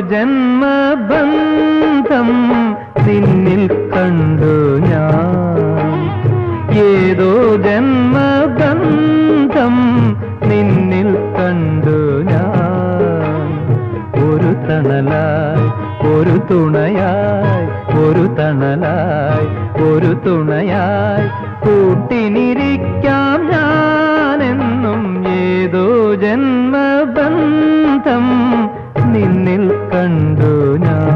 ജന്മബന്ധം നിന്നിൽ കണ്ടു ഞാൻ ഏതോ ജന്മബന്ധം നിന്നിൽ കണ്ടു ഞാൻ ഒരു തണലായി ഒരു തുണയായി ഒരു തണലായി ഒരു തുണയായി കൂട്ടിനിരിക്കാം ഞാനെന്നും ഏതോ ജന്മബന്ധം നിന്നിൽ കണ്ടു ഞാൻ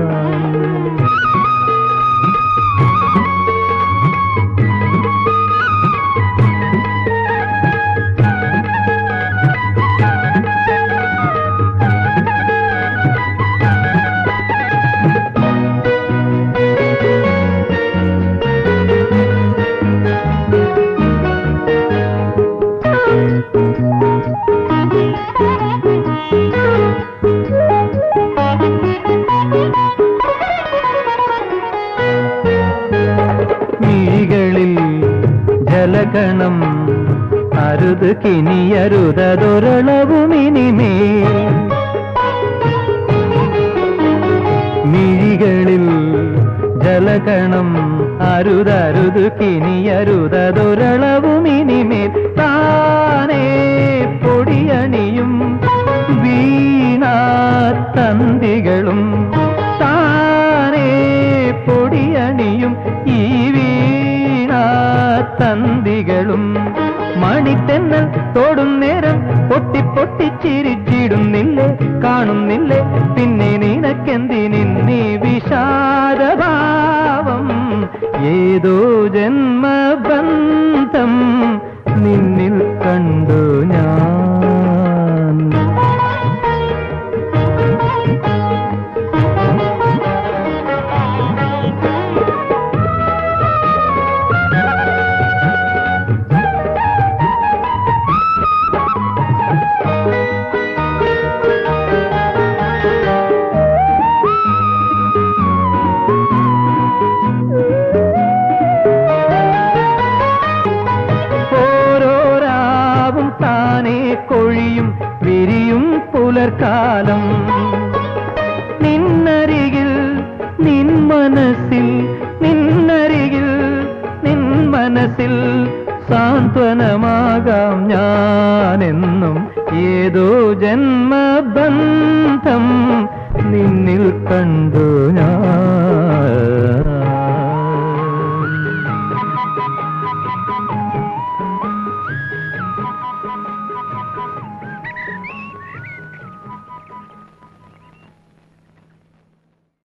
മിഴികളിൽ ജലഗണം അരുത് കിനിയരുതതൊരളവുമിനിമേ മിഴികളിൽ ജലഗണം അരുതരുത് കിനിയരുതതൊരളവുമിനിമേൽ താനേ പൊടിയണിയും വീണാത്തന്തികളും താനേ പൊടിയണിയും ഈ വീണാത്തന്തികളും മണിത്തെന്നൽ തോടും നേരം പൊട്ടി പൊട്ടി ചിരിച്ചിടുന്നില്ലേ കാണുന്നില്ലേ പിന്നെ നിനക്കെന്തിനി വിഷാദഭാവം ഏതോ ജന്മബന്ധം നിന്നിൽ കണ്ടു ഞാൻ ഓരോരാവും താനേ കൊഴിയും വിരിയും പുലർക്കാലം നിന്നരികിൽ നിൻ മനസ്സിൽ നിന്നരികിൽ നിൻ മനസ്സിൽ സാന്ത്വനമാകാം ഞാനെന്നും ഏതോ ജന്മബന്ധം നിന്നിൽ കണ്ടു ഞാൻ